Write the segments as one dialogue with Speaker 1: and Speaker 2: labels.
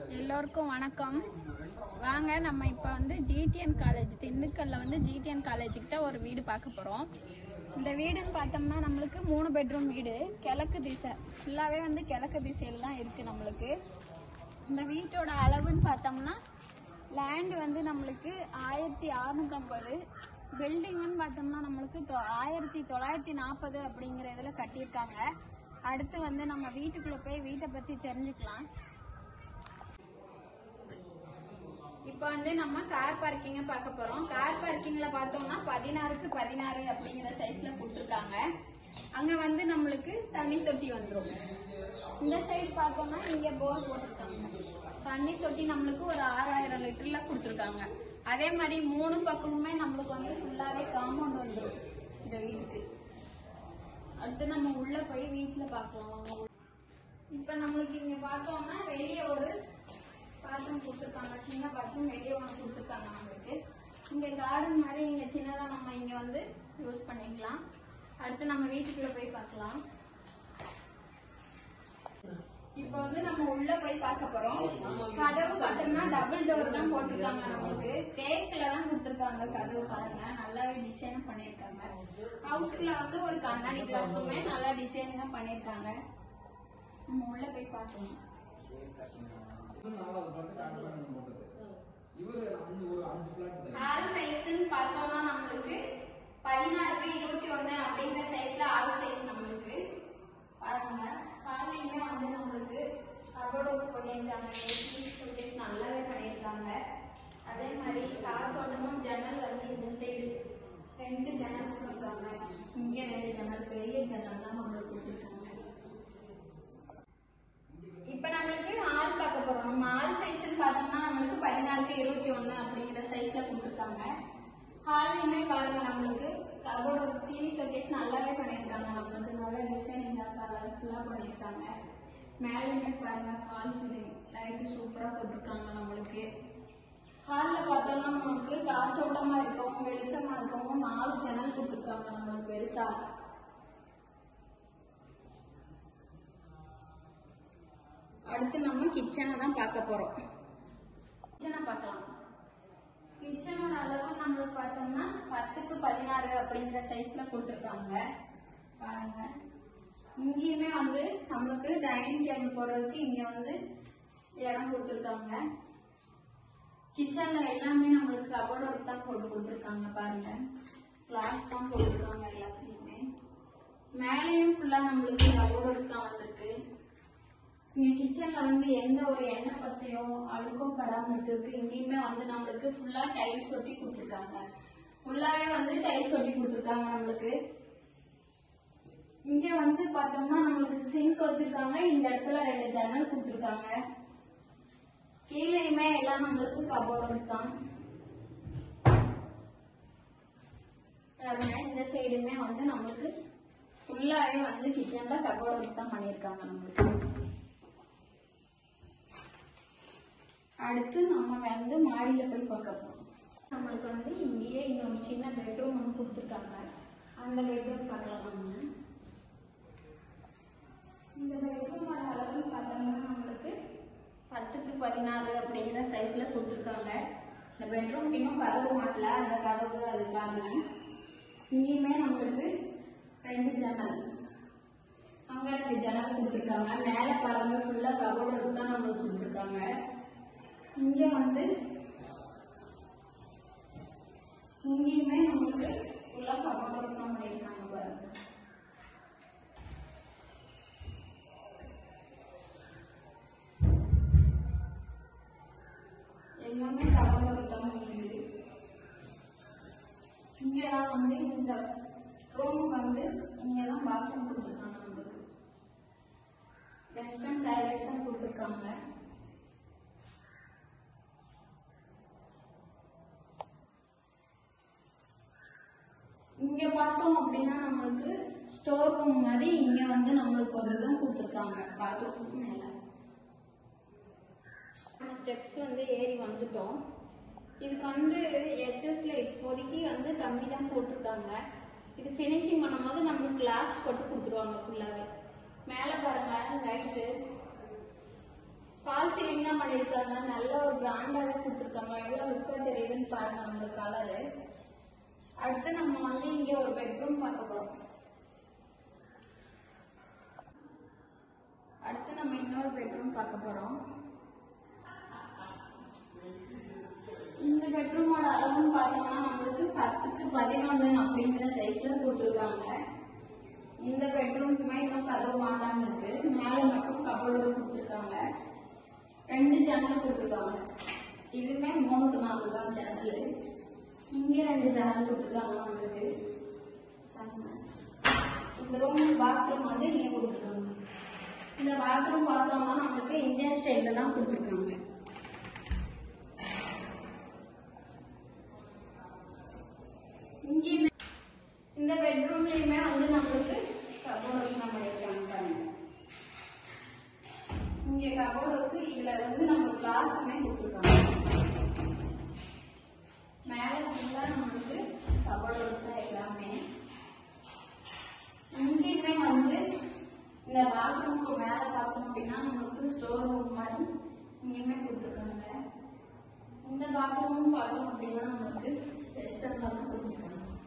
Speaker 1: எல்லோருக்கும் வணக்கம் வாங்க நம்ம இப்போ வந்து ஜிடிஎன் காலேஜ் திண்டுக்கல்ல வந்து ஜிடிஎன் காலேஜுக்கிட்ட ஒரு வீடு பார்க்க போகிறோம் இந்த வீடுன்னு பார்த்தோம்னா நம்மளுக்கு மூணு பெட்ரூம் வீடு கிழக்கு திசை ஃபுல்லாகவே வந்து கிழக்கு திசையில் தான் இருக்குது நம்மளுக்கு இந்த வீட்டோட அளவுன்னு பார்த்தோம்னா லேண்டு வந்து நம்மளுக்கு ஆயிரத்தி அறுநூத்தம்பது பில்டிங்னு பார்த்தோம்னா நம்மளுக்கு தொ- ஆயிரத்தி தொள்ளாயிரத்தி நாற்பது அப்படிங்கிற இதில் கட்டியிருக்காங்க அடுத்து வந்து நம்ம வீட்டுக்குள்ளே போய் வீட்டை பற்றி தெரிஞ்சுக்கலாம் இப்போ வந்து நம்ம கார் பார்க்கிங்க பார்க்க போறோம் கார் பார்க்கிங்ல பார்த்தோம்னா பதினாறுக்கு பதினாறு அப்படிங்கிற சைஸ்ல கொடுத்துருக்காங்க அங்க வந்து நம்மளுக்கு தண்ணி தொட்டி வந்துரும் இந்த சைடு பார்த்தோம்னா இங்க போர் போட்டிருக்காங்க தண்ணி தொட்டி நம்மளுக்கு ஒரு ஆறாயிரம் லிட்டர்ல கொடுத்துருக்காங்க அதே மாதிரி மூணு பக்கமுமே நம்மளுக்கு வந்து ஃபுல்லாவே காம்பவுண்ட் வந்துரும் இந்த வீட்டுக்கு அடுத்து நம்ம உள்ள போய் வீட்டுல பார்க்கலாம் வாங்க. இப்ப நம்மளுக்கு இங்க பார்த்தோம்னா வெளியே ஒரு பாத்ரூம் கொடுத்துருக்காங்க சின்ன பாத்ரூம் வெளியே ஒன்று கொடுத்துருக்காங்க நம்மளுக்கு இங்க கார்டன் மாதிரி இங்க சின்னதா நம்ம இங்க வந்து யூஸ் பண்ணிக்கலாம் அடுத்து நம்ம வீட்டுக்குள்ள போய் பார்க்கலாம் இப்போ வந்து நம்ம உள்ள போய் பார்க்க போறோம் கதவு பார்த்தோம்னா டபுள் டோர் தான் போட்டிருக்காங்க நம்மளுக்கு தேக்குல தான் கொடுத்துருக்காங்க கதவு பாருங்க நல்லாவே டிசைன் பண்ணிருக்காங்க அவுட்ல வந்து ஒரு கண்ணாடி கிளாஸுமே நல்லா டிசைன் தான் பண்ணிருக்காங்க நம்ம உள்ள போய் பார்க்கலாம் ஆல் சைஸ்ன்னு பார்த்தோம்னா நம்மளுக்கு பதினாறுக்கு இருபத்தி ஒண்ணு அப்படிங்கிற சைஸ்ல ஆல் சைஸ் நம்மளுக்கு பாருங்க காலையுமே வந்து நம்மளுக்கு கபோர்டு பண்ணியிருக்காங்க ஏசி ஷோகேஸ் நல்லாவே பண்ணியிருக்காங்க அதே மாதிரி காத்தோட்டமும் ஜன்னல் வந்து இந்த சைடு ரெண்டு ஜன்னல் கொடுத்துருக்காங்க இங்க ரெண்டு ஜன்னல் பெரிய ஜன்னல் தான் நம்மளுக்கு கொடுத்துருக்காங்க இப்ப நம்மளுக்கு ஆள் பார்க்க போறோம் நம்ம ஆள் சைஸ்னு பார்த்தோம்னா நம்மளுக்கு பதினாறுக்கு இருபத்தி ஒண்ணு அப்படிங்கிற சைஸ்ல கொடுத்துருக்காங்க ஹாலையுமே பாருங்க நம்மளுக்கு கபோர்டு ஒரு டிவி ஷோகேஸ் நல்லாவே பண்ணியிருக்காங்க நம்மளுக்கு நல்ல டிசைனிங் கலர்ஃபுல்லா பண்ணியிருக்காங்க மேலேயுமே பாருங்க ஹால் சீலிங் லைட்டு சூப்பரா போட்டிருக்காங்க நம்மளுக்கு ஹால்ல பார்த்தோம்னா நமக்கு காற்றோட்டமா இருக்கவும் வெளிச்சமா இருக்கவும் நாலு ஜன்னல் கொடுத்துருக்காங்க நம்மளுக்கு பெருசா அடுத்து நம்ம கிச்சனை தான் பார்க்க போறோம் கிச்சனை பார்க்கலாம் கிச்சனோட அளவு நம்மளுக்கு பார்த்தோம்னா பத்துக்கு பதினாறு அப்படிங்கிற சைஸ்ல கொடுத்துருக்காங்க பாருங்க இங்கேயுமே வந்து நம்மளுக்கு டைனிங் டேபிள் போடுறதுக்கு இங்க வந்து இடம் கொடுத்துருக்காங்க கிச்சன்ல எல்லாமே நம்மளுக்கு கபோர்டு ஒர்க் தான் போட்டு கொடுத்துருக்காங்க பாருங்க கிளாஸ் தான் போட்டிருக்காங்க எல்லாத்துலயுமே மேலேயும் ஃபுல்லா நம்மளுக்கு கபோர்டு ஒர்க் தான் வந்திருக்கு இங்க கிச்சன்ல வந்து எந்த ஒரு எண்ணெய் பசையோ அழுக்கோ படாம இருக்கிறதுக்கு இங்கேயுமே வந்து நம்மளுக்கு ஃபுல்லா டைல்ஸ் ஒட்டி கொடுத்துருக்காங்க ஃபுல்லாவே வந்து டைல்ஸ் ஒட்டி கொடுத்துருக்காங்க நம்மளுக்கு இங்க வந்து பார்த்தோம்னா நம்மளுக்கு சிங்க் வச்சிருக்காங்க இந்த இடத்துல ரெண்டு ஜன்னல் கொடுத்துருக்காங்க கீழேயுமே எல்லாம் நம்மளுக்கு கபோர்டு தான் பாருங்க, இந்த சைடுமே வந்து நம்மளுக்கு ஃபுல்லாவே வந்து கிச்சன்ல கபோர்டு தான் பண்ணியிருக்காங்க நம்மளுக்கு அடுத்து நம்ம வந்து மாடியில போய் பார்க்க போறோம் நம்மளுக்கு வந்து இங்கேயே இன்னொரு சின்ன பெட்ரூம் ஒன்று கொடுத்துருக்காங்க அந்த பெட்ரூம் பார்க்கலாம் நம்ம இந்த பெட்ரூமோட அளவுன்னு பார்த்தோம்னா நம்மளுக்கு பத்துக்கு பதினாறு அப்படிங்கிற சைஸ்ல கொடுத்துருக்காங்க இந்த பெட்ரூம் இன்னும் கதவு மாட்டல அந்த கதவு அது பாருங்க இங்கேயுமே நம்மளுக்கு ரெண்டு ஜன்னல் அங்க ரெண்டு ஜன்னல் கொடுத்துருக்காங்க மேல பாருங்க ஃபுல்லா கபோர்டு தான் நம்மளுக்கு கொடுத்துருக்காங்க இங்க வந்து இங்கேயுமே நம்மளுக்கு ஃபுல்லா கபோர்டு தான் பண்ணியிருக்காங்க பாருங்க எல்லாமே கபோர்டு தான் இருக்குது இங்கதான் வந்து இந்த ரூம் வந்து இங்கதான் பாத்ரூம் கொடுத்துருக்காங்க நம்மளுக்கு வெஸ்டர்ன் டாய்லெட் தான் கொடுத்துருக்காங்க இங்க பார்த்தோம் அப்படின்னா நம்மளுக்கு ஸ்டோர் ரூம் மாதிரி இங்க வந்து நம்மளுக்கு ஒரு இதுதான் கொடுத்துருக்காங்க பாத்ரூம் மேல ஸ்டெப்ஸ் வந்து ஏறி வந்துட்டோம் இதுக்கு வந்து எஸ்எஸ்ல இப்போதைக்கு வந்து கம்மி தான் போட்டிருக்காங்க இது ஃபினிஷிங் பண்ணும்போது நம்மளுக்கு கிளாஸ் போட்டு கொடுத்துருவாங்க ஃபுல்லாவே மேலே பாருங்க லைட்டு ஃபால் சீலிங் க்ளீனா பண்ணிருக்காங்க நல்ல ஒரு பிராண்டாவே கொடுத்துருக்காங்க எவ்வளவு லுக்கா தெரியுதுன்னு பாருங்க நம்மளுக்கு கலரு அடுத்து நம்ம வந்து இங்க ஒரு பெட்ரூம் பார்க்க போறோம் அடுத்து நம்ம இன்னொரு பெட்ரூம் பார்க்க போறோம் இந்த பெட்ரூமோட அளவுன்னு பார்த்தோம்னா நம்மளுக்கு பத்துக்கு பதினொன்று அப்படிங்கிற சைஸ்ல கொடுத்துருக்காங்க இந்த பெட்ரூமுக்குமே இன்னும் கதவு மாட்டாம இருக்கு மேலே மட்டும் கபோர்டு கொடுத்துருக்காங்க ரெண்டு ஜன்னல் கொடுத்துருக்காங்க இதுவுமே மூணுக்கு நாலு தான் ஜன்னல் இங்கே ரெண்டு ஜன்னல் கொடுத்துருக்காங்க நம்மளுக்கு இந்த ரூம் பாத்ரூம் வந்து இங்கே கொடுத்துருக்காங்க இந்த பாத்ரூம் பார்த்தோம்னா நம்மளுக்கு இந்தியன் ஸ்டைலில் தான் கொடுத்துருக்காங்க இங்கேயுமே இந்த பெட்ரூம்லயுமே வந்து நம்மளுக்கு கபோர்டு நம்ம வைக்கலாம் பாருங்க இங்க கபோர்டுக்கு இதுல வந்து நம்ம கிளாஸுமே கொடுத்துருக்காங்க மேல ஃபுல்லா நம்மளுக்கு கபோர்டு தான் எல்லாமே இங்கேயுமே வந்து இந்த பாத்ரூம்க்கு மேல பார்த்தோம் அப்படின்னா நம்மளுக்கு ஸ்டோர் ரூம் மாதிரி இங்கேயுமே கொடுத்துருக்காங்க இந்த பாத்ரூமும் பார்த்தோம் அப்படின்னா நம்மளுக்கு ரெஸ்டாரண்ட் கொடுத்துருக்காங்க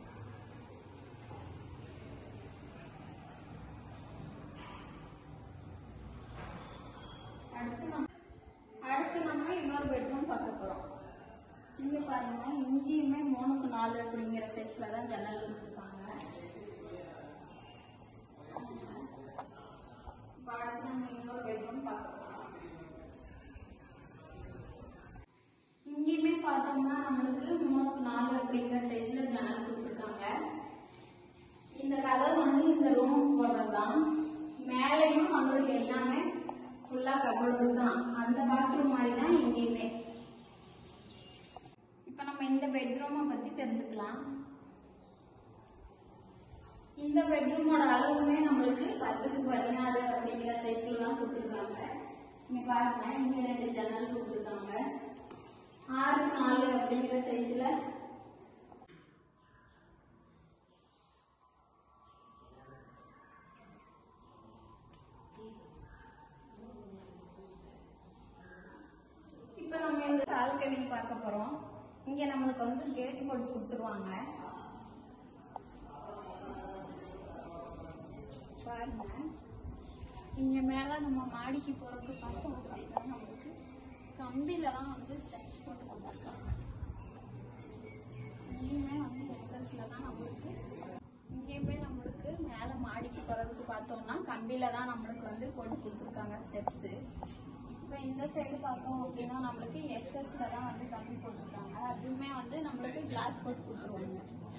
Speaker 1: அடுத்து நம்ம அடுத்து நம்ம இன்னொரு பெட்ரூம் பார்க்க போறோம் இங்க பாருங்க இங்கேயுமே மூணுக்கு நாலு அப்படிங்கிற சைஸ்ல தான் ஜன்னல் கொடுத்துருக்காங்க இப்ப அடுத்து நம்ம இன்னொரு பெட்ரூம் பார்க்க போறோம் இங்கேயுமே பார்த்தோம்னா நம்மளுக்கு மூணுக்கு நாலு அப்படிங்கிற சைஸ்ல ஜன்னல் கொடுத்துருக்காங்க இந்த கதவு வந்து இந்த ரூம் போடுறதுதான் மேலேயும் நம்மளுக்கு எல்லாமே ஃபுல்லா கபோர்டு தான் அந்த பாத்ரூம் மாதிரி தான் இங்கேயுமே இப்ப நம்ம இந்த பெட்ரூமை பத்தி தெரிஞ்சுக்கலாம் இந்த பெட்ரூமோட அளவுமே நம்மளுக்கு பத்துக்கு பதினாறு அப்படிங்கிற சைஸ்ல தான் கொடுத்துருக்காங்க இங்க பாருங்க இங்க ரெண்டு ஜன்னல் கொடுத்துருக்காங்க ஆறுக்கு நாலு அப்படிங்கிற சைஸ்ல இப்ப நம்ம இந்த பால்கனி பார்க்க போறோம் இங்க நம்மளுக்கு வந்து கேட் போட்டு கொடுத்துருவாங்க பாருங்க இங்க மேல நம்ம மாடிக்கு போறதுக்கு பார்த்தோம் அப்படின்னா நம்மளுக்கு கம்பியில தான் வந்து ஸ்டெப்ஸ் போட்டு கொடுத்துருக்காங்க இங்கேயுமே வந்து எக்ஸஸ்ல தான் நம்மளுக்கு இங்கேயுமே நம்மளுக்கு மேல மாடிக்கு போறதுக்கு பார்த்தோம்னா கம்பியில தான் நம்மளுக்கு வந்து போட்டு கொடுத்துருக்காங்க ஸ்டெப்ஸ் இப்போ இந்த சைடு பார்த்தோம் அப்படின்னா நம்மளுக்கு எஸ்எஸ்ல தான் வந்து கம்பி போட்டிருக்காங்க அதுவுமே வந்து நம்மளுக்கு கிளாஸ் போட்டு கொடுத்துருவாங்க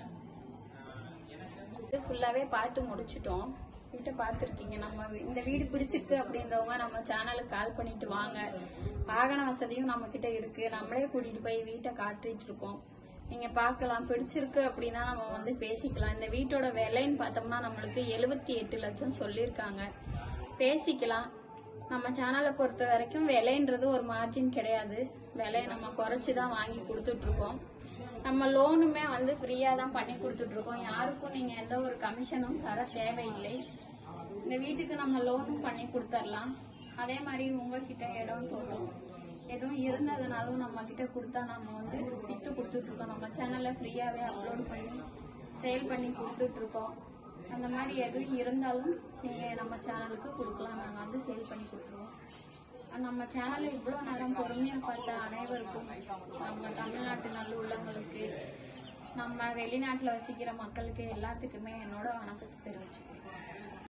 Speaker 1: இது ஃபுல்லாவே பார்த்து முடிச்சிட்டோம் வீட்டை பார்த்துருக்கீங்க நம்ம வீ- இந்த வீடு பிடிச்சிருக்கு அப்படின்றவங்க நம்ம சேனலுக்கு கால் பண்ணிட்டு வாங்க வாகன வசதியும் நம்ம கிட்ட இருக்கு நம்மளே கூட்டிட்டு போய் வீட்டை காட்டிட்டு இருக்கோம் நீங்க பார்க்கலாம் பிடிச்சிருக்கு அப்படின்னா நம்ம வந்து பேசிக்கலாம் இந்த வீட்டோட விலைன்னு பார்த்தோம்னா நம்மளுக்கு எழுபத்தி எட்டு லட்சம் சொல்லியிருக்காங்க பேசிக்கலாம் நம்ம சேனலை பொறுத்த வரைக்கும் விலைன்றது ஒரு மார்ஜின் கிடையாது விலையை நம்ம குறைச்சி தான் வாங்கி கொடுத்துட்டு இருக்கோம் நம்ம லோனுமே வந்து ஃப்ரீயா தான் பண்ணி கொடுத்துட்டு இருக்கோம் யாருக்கும் நீங்க எந்த ஒரு கமிஷனும் தர தேவையில்லை இந்த வீட்டுக்கு நம்ம லோனும் பண்ணி கொடுத்துடலாம் அதே மாதிரி உங்ககிட்ட இடம் தோணும் எதுவும் இருந்ததுனாலும் நம்ம கிட்ட கொடுத்தா நம்ம வந்து வித்து கொடுத்துட்டு இருக்கோம் நம்ம சேனல்ல ஃப்ரீயாவே அப்லோட் பண்ணி சேல் பண்ணி கொடுத்துட்டு இருக்கோம் அந்த மாதிரி எதுவும் இருந்தாலும் நீங்க நம்ம சேனலுக்கு கொடுக்கலாம் நாங்க வந்து சேல் பண்ணி கொடுத்துருவோம் நம்ம சேனலை இவ்வளோ நேரம் பொறுமையா பார்த்த அனைவருக்கும் நம்ம தமிழ்நாட்டு நல்லுள்ளங்களுக்கு நம்ம வெளிநாட்டுல வசிக்கிற மக்களுக்கு எல்லாத்துக்குமே என்னோட வணக்கத்தை தெரிவிச்சுக்கிறேன்